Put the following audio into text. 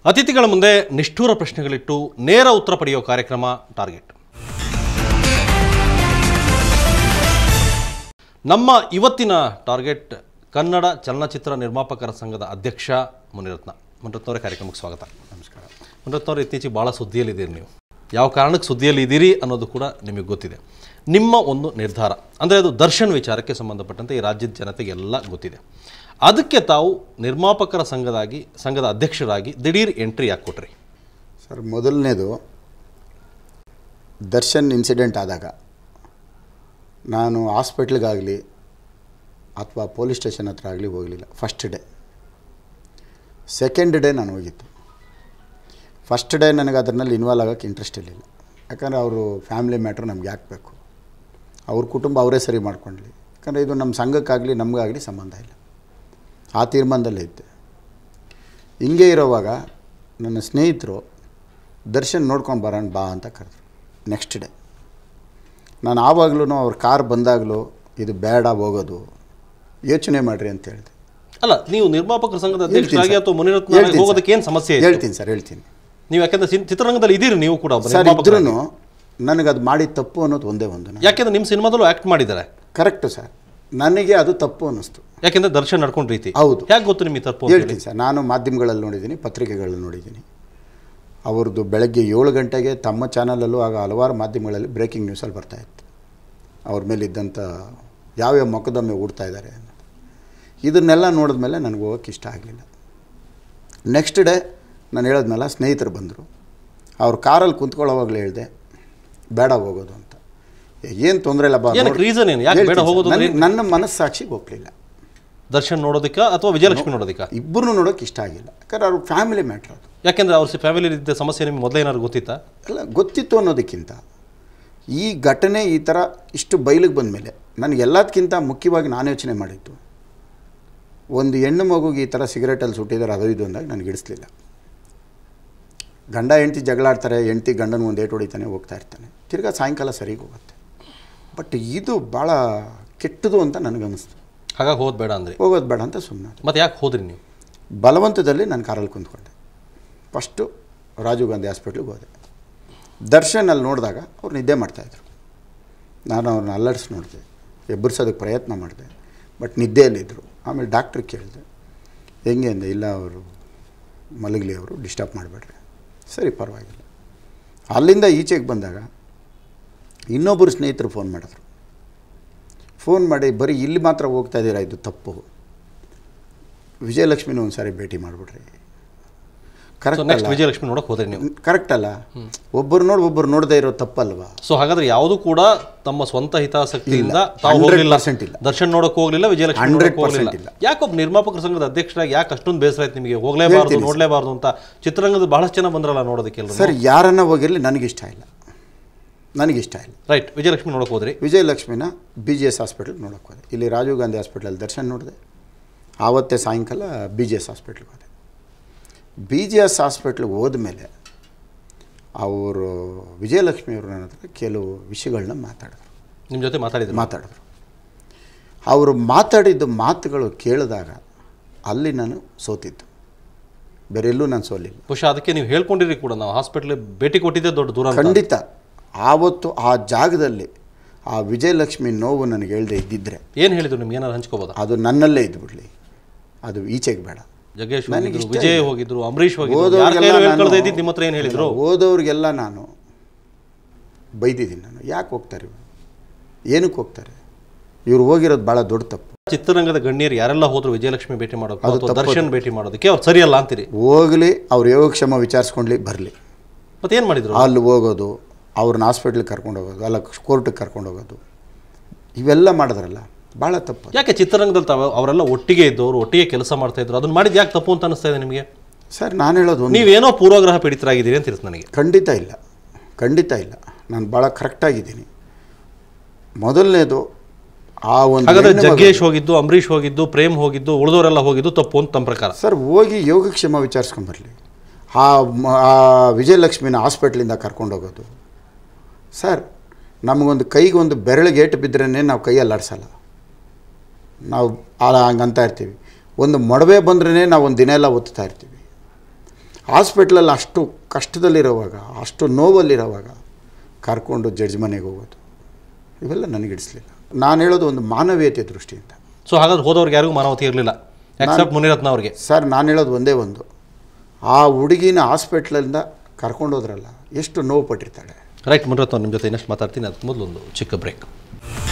ಅತಿಥಿಗಳ ಮುಂದೆ ನಿಷ್ಠೂರ ಪ್ರಶ್ನೆಗಳಿಟ್ಟು ನೇರ ಉತ್ತರ ಪಡೆಯುವ ಕಾರ್ಯಕ್ರಮ ಟಾರ್ಗೆಟ್ ನಮ್ಮ ಇವತ್ತಿನ ಟಾರ್ಗೆಟ್ ಕನ್ನಡ ಚಲನಚಿತ್ರ ನಿರ್ಮಾಪಕರ ಸಂಘದ ಅಧ್ಯಕ್ಷ ಮುನಿರತ್ನ ಮುನಿರತ್ನ ಅವರೇ ಕಾರ್ಯಕ್ರಮಕ್ಕೆ ಸ್ವಾಗತ ನಮಸ್ಕಾರ ಮುನಿರತ್ನ ಅವರು ಇತ್ತೀಚೆಗೆ ಭಾಳ ಸುದ್ದಿಯಲ್ಲಿದ್ದೀರಿ ನೀವು ಯಾವ ಕಾರಣಕ್ಕೆ ಸುದ್ದಿಯಲ್ಲಿ ಇದ್ದೀರಿ ಅನ್ನೋದು ಕೂಡ ನಿಮಗೆ ಗೊತ್ತಿದೆ ನಿಮ್ಮ ಒಂದು ನಿರ್ಧಾರ ಅಂದರೆ ಅದು ದರ್ಶನ್ ವಿಚಾರಕ್ಕೆ ಸಂಬಂಧಪಟ್ಟಂತೆ ಈ ರಾಜ್ಯದ ಜನತೆಗೆಲ್ಲ ಗೊತ್ತಿದೆ ಅದಕ್ಕೆ ತಾವು ನಿರ್ಮಾಪಕರ ಸಂಘದಾಗಿ ಸಂಘದ ಅಧ್ಯಕ್ಷರಾಗಿ ದಿಢೀರ್ ಎಂಟ್ರಿ ಯಾಕೆ ಕೊಟ್ರಿ ಸರ್ ಮೊದಲನೇದು ದರ್ಶನ್ ಇನ್ಸಿಡೆಂಟ್ ಆದಾಗ ನಾನು ಹಾಸ್ಪಿಟ್ಲಿಗಾಗಲಿ ಅಥವಾ ಪೊಲೀಸ್ ಸ್ಟೇಷನ್ ಹತ್ರ ಆಗಲಿ ಹೋಗಲಿಲ್ಲ ಫಸ್ಟ್ ಡೇ ಸೆಕೆಂಡ್ ಡೇ ನಾನು ಹೋಗಿದ್ದು ಫಸ್ಟ್ ಡೇ ನನಗೆ ಅದರಲ್ಲಿ ಇನ್ವಾಲ್ವ್ ಆಗೋಕ್ಕೆ ಇಂಟ್ರೆಸ್ಟ್ ಇರಲಿಲ್ಲ ಯಾಕಂದರೆ ಅವರು ಫ್ಯಾಮಿಲಿ ಮ್ಯಾಟ್ರ್ ನಮ್ಗೆ ಯಾಕೆ ಬೇಕು ಅವ್ರ ಕುಟುಂಬ ಅವರೇ ಸರಿ ಮಾಡ್ಕೊಳ್ಳಿ ಯಾಕಂದರೆ ಇದು ನಮ್ಮ ಸಂಘಕ್ಕಾಗಲಿ ನಮಗಾಗಲಿ ಸಂಬಂಧ ಇಲ್ಲ ಆ ತೀರ್ಮಾನದಲ್ಲೇ ಇದ್ದೆ ಹಿಂಗೆ ಇರೋವಾಗ ನನ್ನ ಸ್ನೇಹಿತರು ದರ್ಶನ್ ನೋಡ್ಕೊಂಡು ಬರೋಣ ಬಾ ಅಂತ ಕರೆದ್ರು ನೆಕ್ಸ್ಟ್ ಡೇ ನಾನು ಆವಾಗಲೂ ಅವ್ರ ಕಾರ್ ಬಂದಾಗಲೂ ಇದು ಬೇಡ ಹೋಗೋದು ಯೋಚನೆ ಮಾಡಿರಿ ಅಂತ ಹೇಳಿದೆ ಅಲ್ಲ ನೀವು ನಿರ್ಮಾಪಕರ ಸಂಘದ ಹೇಳ್ತೀನಿ ಅಧ್ಯಕ್ಷರಾಗಿ ಸರ್. ಅಥವಾ ಮುನಿರತ್ನ ಹೇಳ್ತೀನಿ ಸರ್. ಹೋಗೋದಕ್ಕೆ ಏನು ಸಮಸ್ಯೆ ಇದೆ ಹೇಳ್ತೀನಿ ಸರ್ ಹೇಳ್ತೀನಿ ನೀವು ಯಾಕಂದ್ರೆ ಚಿನ್- ಚಿತ್ರರಂಗದಲ್ಲಿ ಇದ್ದೀರಿ ನೀವು ಕೂಡ ಒಬ್ಬ ಸರ್ ನಿರ್ಮಾಪಕರಾಗಿ. ಇದ್ರೂ ನನಗೆ ಅದು ಮಾಡಿದ ತಪ್ಪು ಅನ್ನೋದು ಒಂದೇ ಒಂದು ಯಾಕೆಂದ್ರೆ ನಿಮ್ಮ ಸಿನಿಮಾದಲ್ಲೂ ಆಕ್ಟ್ ಮಾಡಿದ್ದಾರೆ ಕರೆಕ್ಟು ಸರ್ ನನಗೆ ಅದು ತಪ್ಪು ಅನ್ನಿಸ್ತು ಯಾಕೆಂದ್ರೆ ದರ್ಶನ್ ನಡ್ಕೊಂಡ್ ರೀತಿ ಹೌದು. ಯಾಕೆ ಗೊತ್ತು ನಿಮಗೆ ತಪ್ಪು ಅಂತ ಹೇಳಿ? ಹೇಳ್ತೀನಿ ಸರ್ ನಾನು ಮಾಧ್ಯಮಗಳಲ್ಲಿ ನೋಡಿದ್ದೀನಿ ಪತ್ರಿಕೆಗಳಲ್ಲಿ ನೋಡಿದ್ದೀನಿ ಅವ್ರದ್ದು ಬೆಳಗ್ಗೆ ಏಳು ಗಂಟೆಗೆ ತಮ್ಮ ಚಾನಲಲ್ಲೂ ಆಗ ಹಲವಾರು ಮಾಧ್ಯಮಗಳಲ್ಲಿ ಬ್ರೇಕಿಂಗ್ ನ್ಯೂಸಲ್ಲಿ ಬರ್ತಾಯಿತ್ತು ಅವ್ರ ಮೇಲೆ ಇದ್ದಂಥ ಯಾವ್ಯಾವ ಮೊಕದ್ದಮೆ ಹೂಡ್ತಾ ಇದ್ದಾರೆ ಅನ್ನೋದು ಇದನ್ನೆಲ್ಲ ನೋಡಿದ್ಮೇಲೆ ನನಗೆ ಹೋಗೋಕ್ಕೆ ಇಷ್ಟ ಆಗಲಿಲ್ಲ ನೆಕ್ಸ್ಟ್ ಡೇ ನಾನು ಹೇಳಿದ್ಮೇಲೆ ಸ್ನೇಹಿತರು ಬಂದರು ಅವ್ರ ಕಾರಲ್ಲಿ ಕುಂತ್ಕೊಳ್ಳೋವಾಗಲೇ ಹೇಳಿದೆ ಬೇಡ ಹೋಗೋದು ಅಂತ ಏನು ತೊಂದರೆ ಇಲ್ಲ ಬಾ ಏನಕ್ಕೆ ನೋಡು. reason ಏನು? ಯಾಕೆ ಬೇಡ ಹೇಳ್ತೀನಿ ಸರ್. ಹೋಗೋದು ಅಂದ್ರೆ ನನ್ನ- ನನ್ನ ಮನಸ್ಸಾಕ್ಷಿಗೆ ಒಪ್ಪಲಿಲ್ಲ ದರ್ಶನ್ ನೋಡೋದಕ್ಕ ಅಥವಾ ವಿಜಯಲಕ್ಷ್ಮಿ ನೋಡೋದಕ್ಕ ಇಬ್ಬರನ್ನೂ ನೋಡೋಕೆ ಇಷ್ಟ ಆಗಿಲ್ಲ ಯಾಕಂದ್ರೆ ಅವ್ರ ಫ್ಯಾಮಿಲಿ ಮ್ಯಾಟ್ರ್ ಅದು ಯಾಕೆಂದ್ರೆ ಅವ್ರ ಫ್ಯಾಮಿಲಿ ಇದ್ದ ಸಮಸ್ಯೆ ನಿಮ್ಗೆ ಮೊದಲೇ ಏನಾದ್ರು ಗೊತ್ತಿತ್ತಾ ಅಲ್ಲ ಗೊತ್ತಿತ್ತು ಅನ್ನೋದಕ್ಕಿಂತ ಈ ಘಟನೆ ಈ ಥರ ಇಷ್ಟು ಬಯಲಿಗೆ ಬಂದ ಮೇಲೆ ನನಗೆ ಎಲ್ಲದಕ್ಕಿಂತ ಮುಖ್ಯವಾಗಿ ನಾನು ಯೋಚನೆ ಮಾಡಿದ್ದು ಒಂದು ಹೆಣ್ಣು ಮಗುಗೆ ಈ ಥರ ಸಿಗರೇಟಲ್ಲಿ ಸುಟ್ಟಿದ್ದಾರೆ ಅದು ಇದು ಅಂದಾಗ ನನಗೆ ಇಡಿಸ್ಲಿಲ್ಲ ಗಂಡ ಹೆಂಡ್ತಿ ಜಗಳಾಡ್ತಾರೆ ಹೆಂಡ್ತಿ ಗಂಡನ ಒಂದು ಏಟು ಹೊಡಿತಾನೆ ಹೋಗ್ತಾ ಇರ್ತಾನೆ ತಿರ್ಗಾ ಸಾಯಂಕಾಲ ಸರಿಗೆ ಹೋಗುತ್ತೆ ಬಟ್ ಇದು ಭಾಳ ಕೆಟ್ಟದು ಅಂತ ನನಗನ್ನಿಸ್ತು ಹಾಗಾಗಿ ಹೋದ್ ಬೇಡ ಅಂದ್ರಿ ಹೋಗೋದು ಬೇಡ ಅಂತ ಸುಮ್ಮನೆ ಮತ್ತೆ ಯಾಕೆ ಹೋದ್ರಿ ನೀವು ಬಲವಂತದಲ್ಲಿ ನಾನು ಕಾರಲ್ಲಿ ಕುಂತ್ಕೊಂಡೆ ಫಸ್ಟು ರಾಜೀವ್ ಗಾಂಧಿ ಹಾಸ್ಪಿಟ್ಲಿಗೆ ಹೋದೆ ದರ್ಶನ್ ಅಲ್ಲಿ ನೋಡಿದಾಗ ಅವ್ರು ನಿದ್ದೆ ಮಾಡ್ತಾಯಿದ್ರು ನಾನು ಅವ್ರನ್ನ ಅಲ್ಲಡಿಸಿ ನೋಡಿದೆ ಎಬ್ಬರಿಸೋದಕ್ಕೆ ಪ್ರಯತ್ನ ಮಾಡಿದೆ ಬಟ್ ನಿದ್ದೆಯಲ್ಲಿದ್ದರು ಆಮೇಲೆ ಡಾಕ್ಟ್ರಿಗೆ ಕೇಳಿದೆ ಹೆಂಗೆ ಅಂದೆ ಇಲ್ಲ ಅವರು ಮಲಗಲಿ ಅವರು ಡಿಸ್ಟರ್ಬ್ ಮಾಡಬೇಡ್ರಿ ಸರಿ ಪರವಾಗಿಲ್ಲ ಅಲ್ಲಿಂದ ಈಚೆಗೆ ಬಂದಾಗ ಇನ್ನೊಬ್ಬರು ಸ್ನೇಹಿತರು ಫೋನ್ ಮಾಡಿದ್ರು ಫೋನ್ ಮಾಡಿ ಬರೀ ಇಲ್ಲಿ ಮಾತ್ರ ಹೋಗ್ತಾ ಇದ್ದೀರಾ ಇದು ತಪ್ಪು ವಿಜಯಲಕ್ಷ್ಮಿನ ಒಂದು ಸಾರಿ ಭೇಟಿ ಮಾಡಿಬಿಡ್ರಿ ಸೊ ಕರೆಕ್ಟ್ ನೆಕ್ಸ್ಟ್ ಅಲ್ಲ ವಿಜಯಲಕ್ಷ್ಮಿ ನೋಡಕ್ ಹೋದ್ರಿ ನೀವು ಕರೆಕ್ಟ್ ಅಲ್ಲ ಒಬ್ಬರು ನೋಡಿ ಒಬ್ಬರು ನೋಡದೇ ಇರೋ ತಪ್ಪಲ್ವಾ ಸೊ ಹಾಗಾದ್ರೆ ಯಾವುದು ಕೂಡ ತಮ್ಮ ಸ್ವಂತ ಹಿತಾಸಕ್ತಿಯಿಂದ ಇಲ್ಲ. ತಾವು 100% ಹೋಗ್ಲಿಲ್ಲ ಇಲ್ಲ. ದರ್ಶನ್ ನೋಡಕ್ ಹೋಗ್ಲಿಲ್ಲ ವಿಜಯಲಕ್ಷ್ಮಿ 100% ನೋಡಕ್ ಹೋಗ್ಲಿಲ್ಲ ಇಲ್ಲ. ಯಾಕೊಬ್ಬ ನಿರ್ಮಾಪಕರ ಸಂಘದ ಅಧ್ಯಕ್ಷರಾಗಿ ಯಾಕೆ ಅಷ್ಟೊಂದು ಬೇಸರ ಆಯ್ತು ನಿಮಗೆ ಹೋಗ್ಲೇಬಾರ್ದು ಹೇಳ್ತೀನಿ ಸರ್. ನೋಡ್ಲೇಬಾರ್ದು ಅಂತ ಚಿತ್ರರಂಗದ ಬಹಳಷ್ಟು ಜನ ಬಂದ್ರಲ್ಲ ನೋಡೋದಕ್ಕೆ ಎಲ್ರು ಸರ್ ಯಾರನ್ನ ಹೋಗಿರಲಿ ನನಗಿಷ್ಟ ಇಲ್ಲ ನನಗಿಷ್ಟ ಇಲ್ಲ ರೈಟ್ ವಿಜಯಲಕ್ಷ್ಮಿ ನೋಡಕ್ ಹೋದ್ರಿ ವಿಜಯಲಕ್ಷ್ಮಿನ ಬಿ ಜಿ ಎಸ್ ಹಾಸ್ಪಿಟ್ಲಿಗೆ ನೋಡೋಕೆ ಹೋದೆ ಇಲ್ಲಿ ರಾಜೀವ್ ಗಾಂಧಿ ಹಾಸ್ಪಿಟ್ಲಲ್ಲಿ ದರ್ಶನ ನೋಡಿದೆ ಆವತ್ತೇ ಸಾಯಂಕಾಲ ಬಿ ಜಿ ಎಸ್ ಹಾಸ್ಪಿಟ್ಲಿಗೆ ಹೋದೆ ಬಿ ಜಿ ಎಸ್ ಹಾಸ್ಪಿಟ್ಲಿಗೆ ಹೋದ್ಮೇಲೆ ಅವರು ವಿಜಯಲಕ್ಷ್ಮಿ ಅವರು ನನ್ನ ಹತ್ರ ಕೆಲವು ವಿಷಯಗಳನ್ನ ಮಾತಾಡಿದ್ರು ನಿಮ್ ಜೊತೆ ಮಾತಾಡಿದ್ರು ಮಾತಾಡಿದ್ರು ಅವರು ಮಾತಾಡಿದ್ದು ಮಾತುಗಳು ಕೇಳಿದಾಗ ಅಲ್ಲಿ ನಾನು ಸೋತಿದ್ದು ಬೇರೆ ಎಲ್ಲೂ ನಾನು ಸೋಲಿಲ್ಲ ಬಹುಶಃ ಅದಕ್ಕೆ ನೀವು ಹೇಳ್ಕೊಂಡಿರಿ ಕೂಡ ನಾವು ಹಾಸ್ಪಿಟ್ಲ್ ಭೇಟಿ ಕೊಟ್ಟಿದ್ದೆ ದೊಡ್ಡ ದೂರ ಅಂತ. ಖಂಡಿತ ಆವತ್ತು ಆ ಜಾಗದಲ್ಲಿ ಆ ವಿಜಯಲಕ್ಷ್ಮಿ ನೋವು ನನಗೆ ಹೇಳ್ದೆ ಇದ್ದಿದ್ರೆ ಏನ್ ಹೇಳಿದ್ರು ನಿಮ್ಗೆ ಏನಾರು ಹಂಚ್ಕೋಬೋದಾ ಅದು ನನ್ನಲ್ಲೇ ಇದ್ಬಿಡ್ಲಿ ಅದು ಈಚೆಗೆ ಬೇಡ ಜಗ್ಗೇಶ್ ನನಗೆ ಹೋಗಿದ್ರು ಇಷ್ಟ ವಿಜಯ್ ಇಲ್ಲ. ಹೋಗಿದ್ರು ಅಂಬರೀಷ್ ಹೋಗಿದ್ರು ಯಾರ ಓದೋರಿಗೆಲ್ಲ ಕೈಲೂ ನಾನು- ಹೇಳ್ಕೊಳ್ದೇ ಇದ್ದಿದ್ದು ನಿಮ್ಮ ಹತ್ರ ಏನ್ ಹೇಳಿದ್ರು ಓದೋರಿಗೆಲ್ಲ ನಾನು ಬೈದಿದ್ದೀನಿ ನಾನು ಯಾಕೆ ಹೋಗ್ತಾರೆ ಇವರು ಏನಕ್ಕೆ ಹೋಗ್ತಾರೆ ಇವ್ರು ಹೋಗಿರೋದು ಭಾಳ ದೊಡ್ಡ ತಪ್ಪು ಚಿತ್ರರಂಗದ ಗಣ್ಯರು ಯಾರೆಲ್ಲ ಹೋದ್ರು ವಿಜಯಲಕ್ಷ್ಮಿ ಭೇಟಿ ಮಾಡೋಕೆ ಅದು ಅಥವಾ ತಪ್ಪದು. ದರ್ಶನ್ ಭೇಟಿ ಮಾಡೋದಕ್ಕೆ ಅವ್ರು ಸರಿಯಲ್ಲ ಅಂತೀರಿ ಹೋಗಲಿ ಅವ್ರು ಯೋಗಕ್ಷೇಮ ವಿಚಾರಿಸ್ಕೊಂಡ್ಲಿ ಬರಲಿ ಮತ್ತೆ ಏನ್ ಮಾಡಿದ್ರು ಅಲ್ಲಿ ಹೋಗೋದು ಅವ್ರನ್ನ ಹಾಸ್ಪಿಟ್ಲಿಗೆ ಕರ್ಕೊಂಡು ಹೋಗೋದು ಅಲ್ಲ ಕೋರ್ಟಿಗೆ ಕರ್ಕೊಂಡು ಹೋಗೋದು ಇವೆಲ್ಲ ಮಾಡಿದ್ರಲ್ಲ ಭಾಳ ತಪ್ಪು ಯಾಕೆ ಚಿತ್ರರಂಗದಲ್ಲಿ ತಾವು ಅವರೆಲ್ಲ ಒಟ್ಟಿಗೆ ಇದ್ದವರು ಒಟ್ಟಿಗೆ ಕೆಲಸ ಮಾಡ್ತಾ ಇದ್ರು ಅದನ್ನ ಮಾಡಿದ್ ಯಾಕೆ ತಪ್ಪು ಅಂತ ಅನಿಸ್ತಾ ಇದೆ ನಿಮಗೆ ಸರ್ ನಾನು ಹೇಳೋದು ಒಂದು ನೀವೇನೋ ಪೂರ್ವಗ್ರಹ ಪೀಡಿತರಾಗಿದ್ದೀರಿ ಅಂತ ಇರುತ್ತೆ ನನಗೆ ಖಂಡಿತ ಇಲ್ಲ ಖಂಡಿತ ಇಲ್ಲ ನಾನು ಭಾಳ ಕರೆಕ್ಟಾಗಿದ್ದೀನಿ ಮೊದಲನೇದು ಆ ಒಂದು ಹಾಗಾದ್ರೆ ಹೆಣ್ಣು ಮಗು- ಜಗ್ಗೇಶ್ ಹೋಗಿದ್ದು ಅಂಬರೀಷ್ ಹೋಗಿದ್ದು ಪ್ರೇಮ್ ಹೋಗಿದ್ದು ಉಳಿದವರೆಲ್ಲ ಹೋಗಿದ್ದು ತಪ್ಪು ಅಂತ ತಮ್ಮ ಪ್ರಕಾರ ಸರ್ ಹೋಗಿ ಯೋಗಕ್ಷೇಮ ವಿಚಾರಿಸ್ಕೊಂಬರ್ಲಿ ಆ ಮ- ಆ ವಿಜಯಲಕ್ಷ್ಮಿನ ಹಾಸ್ಪಿಟ್ಲಿಂದ ಕರ್ಕೊಂಡು ಹೋಗೋದು ಸರ್ ನಮಗೊಂದು ಕೈಗೆ ಒಂದು ಬೆರಳಿಗೆ ಏಟು ಬಿದ್ರೇ ನಾವು ಕೈ ಅಲ್ಲಾಡ್ಸಲ್ಲ ನಾವು ಆ- ಹಂಗಂತ ಇರ್ತೀವಿ ಒಂದು ಮೊಡವೆ ಬಂದ್ರೇ ನಾವು ಒಂದು ದಿನ ಎಲ್ಲ ಒತ್ತಾ ಇರ್ತೀವಿ ಹಾಸ್ಪಿಟ್ಲಲ್ಲಿ ಅಷ್ಟು ಕಷ್ಟದಲ್ಲಿರೋವಾಗ ಅಷ್ಟು ನೋವಲ್ಲಿರೋವಾಗ ಕರ್ಕೊಂಡು ಜಡ್ಜ್ ಮನೆಗೆ ಹೋಗೋದು ಇವೆಲ್ಲ ನನಗಿಡಿಸ್ಲಿಲ್ಲ ನಾನು ಹೇಳೋದು ಒಂದು ಮಾನವೀಯತೆ ದೃಷ್ಟಿಯಿಂದ ಸೊ ಹಾಗಾದ್ರೆ ಹೋದವ್ರಿಗೆ ಯಾರಿಗೂ ಮಾನವತೆ ಇರಲಿಲ್ಲ ಎಕ್ಸೆಪ್ಟ್ ಮುನಿರತ್ನ ಅವ್ರಿಗೆ ಸರ್ ನಾನು ಹೇಳೋದು ಒಂದೇ ಒಂದು ಆ ಹುಡುಗಿನ ಹಾಸ್ಪಿಟ್ಲಿಂದ ಕರ್ಕೊಂಡೋದ್ರಲ್ಲ ಎಷ್ಟು ನೋವು ಪಟ್ಟಿರ್ತಾಳೆ ರೈಟ್ ಮುನಿರತ್ನ ನಿಮ್ಮ ಜೊತೆ ಇನ್ನಷ್ಟು ಮಾತಾಡ್ತೀನಿ ಅದಕ್ಕೆ ಮೊದಲು ಒಂದು ಚಿಕ್ಕ ಬ್ರೇಕ್